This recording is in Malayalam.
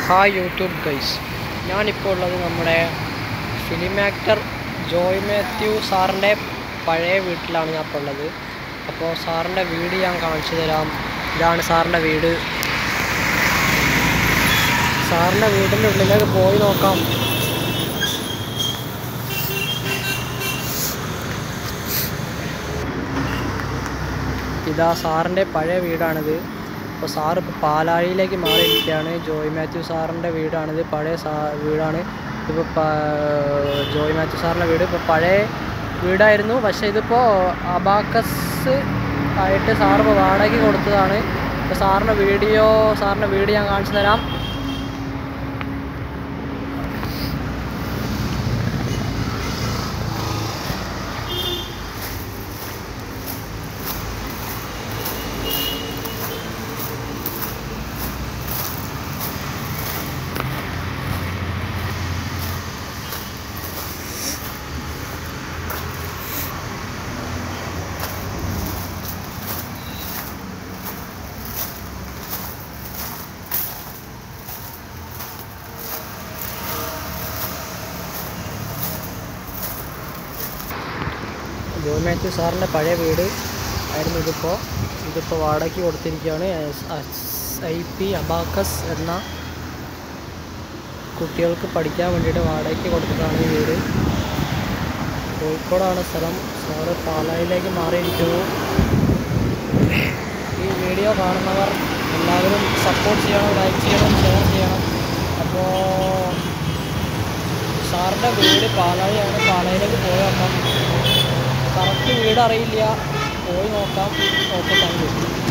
ഹായ് യൂട്യൂബ് ഗൈസ് ഞാനിപ്പോൾ ഉള്ളത് നമ്മുടെ ഫിലിം ആക്ടർ ജോയ് മാത്യു സാറിൻ്റെ പഴയ വീട്ടിലാണ് ഞാൻ ഇപ്പോൾ ഉള്ളത് അപ്പോൾ സാറിൻ്റെ വീട് ഞാൻ കാണിച്ചു തരാം ഇതാണ് സാറിൻ്റെ വീട് സാറിൻ്റെ വീടിൻ്റെ ഉള്ളിലേക്ക് പോയി നോക്കാം ഇതാ സാറിൻ്റെ പഴയ വീടാണിത് അപ്പോൾ സാറ് ഇപ്പോൾ പാലാഴിയിലേക്ക് മാറിയിരിക്കുകയാണ് ജോയ് മാത്യു സാറിൻ്റെ വീടാണിത് പഴയ സാ വീടാണ് ഇപ്പോൾ ജോയ് മാത്യു സാറിൻ്റെ വീട് ഇപ്പോൾ പഴയ വീടായിരുന്നു പക്ഷേ ഇതിപ്പോൾ അബാക്കസ് ആയിട്ട് സാറ് ഇപ്പോൾ വാടകയ്ക്ക് കൊടുത്തതാണ് ഇപ്പോൾ സാറിൻ്റെ വീഡിയോ സാറിൻ്റെ വീട് ഞാൻ കാണിച്ചു തരാം ജോയ് മാത്യു സാറിൻ്റെ പഴയ വീട് ആയിരുന്നു ഇതിപ്പോൾ ഇതിപ്പോൾ വാടകയ്ക്ക് കൊടുത്തിരിക്കുകയാണ് ഐ പി അബാക്കസ് എന്ന കുട്ടികൾക്ക് പഠിക്കാൻ വേണ്ടിയിട്ട് വാടകയ്ക്ക് കൊടുത്തതാണ് ഈ വീട് കോഴിക്കോടാണ് സ്ഥലം സാറ് പാലായിലേക്ക് മാറിയിരിക്കുന്നു ഈ വീഡിയോ കാണുന്നവർ എല്ലാവരും സപ്പോർട്ട് ചെയ്യണം ലൈക്ക് ചെയ്യണം ഷെയർ ചെയ്യണം അപ്പോൾ സാറിൻ്റെ വീട് പാലാഴിയാണ് പാലായിലേക്ക് പോയി നോക്കാം കറക്റ്റ് വീട് അറിയില്ല പോയി നോക്കാം ഓക്കെ താങ്ക് യു